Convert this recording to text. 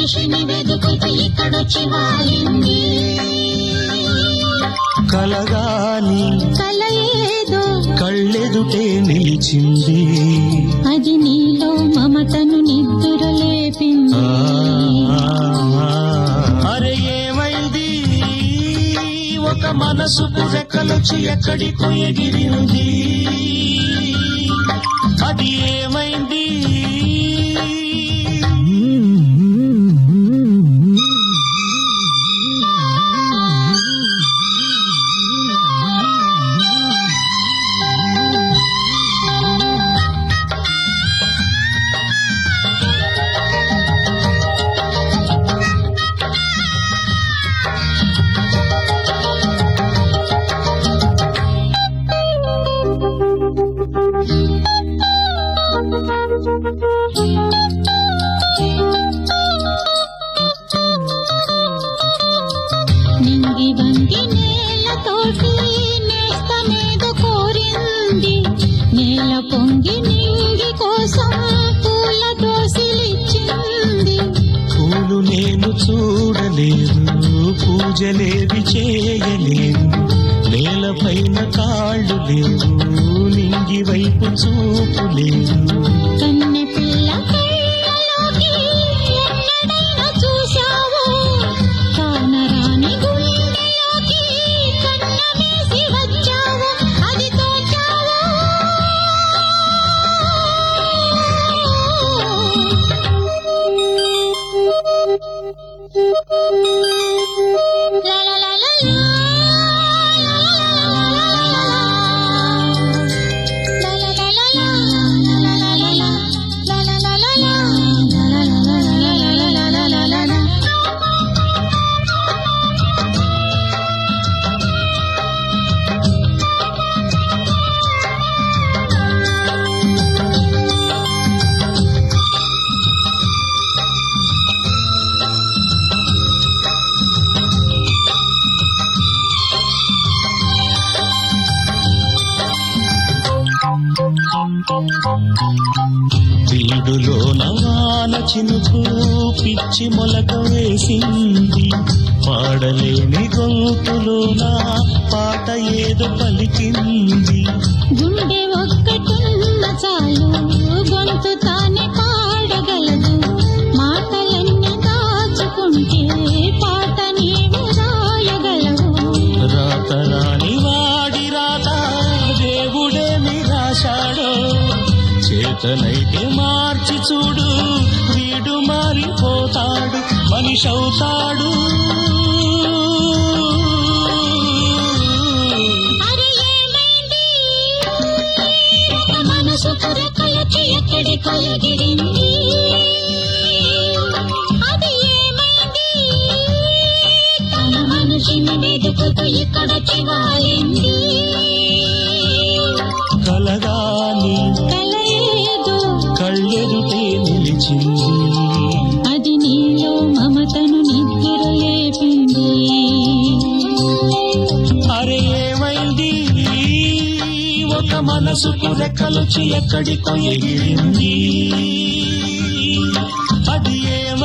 మనిషిని వెతుకుతూ ఇక్కడొచ్చి వాలింది కలగాని కల ఏదో కళ్ళెదుటే నిలిచింది అది నీలో మమతను నిద్ర లేపింది ఆ, అరే ఏమైంది ఒక మనసుకు రెక్కలొచ్చి ఎక్కడికో ఎగిరింది అది ఏమైంది నింగి వంగి నేలతోటి నేస్తమేదో కోరింది నేల పొంగి నింగి కోసం పూల దోసిలిచ్చింది పూలు నేను చూడలేను పూజలేవి చేయలేను నేలపైన కాళ్ళు లేవు నింగి వైపు చూపు లేదు కన్నె పిల్ల కళ్ళలోకి ఎన్నడైనా చూశావో కానరాని గుండెలోకి కన్నమేసి వచ్చావో అది తోచావో లా లా లా లా లా లా లా లా వీడులో నవాన చినుకు పిచ్చి మొలక వేసింది పాడలేని గొంతులోన పాట ఏదో పలికింది గుండె ఒక్కటున్న చాలు గొంతు తానే పాడగలదు మాటలన్నీ దాచుకుంటే పాట నీవు రాయగలవు రాత రాని వాడి రాత దేవుడే నిరాశాడో చేతనైతే మార్చి చూడు వీడు మారిపోతాడు మనిషి అవుతాడు అరే ఏమైంది మనసు పురకలకి ఎక్కడికో ఎగిరింది అది ఏమైంది తన మనిషిని వెతుకుతూ ఇక్కడొచ్చి వాలింది కలగాని కల ఏదో కళ్ళెదుటే నిలిచింది అది నీలో మమతను నిద్ర లేపింది అరే ఏమైంది ఒక మనసుకు రెక్కలొచ్చి ఎక్కడికో ఎగిరింది అది ఏమైంది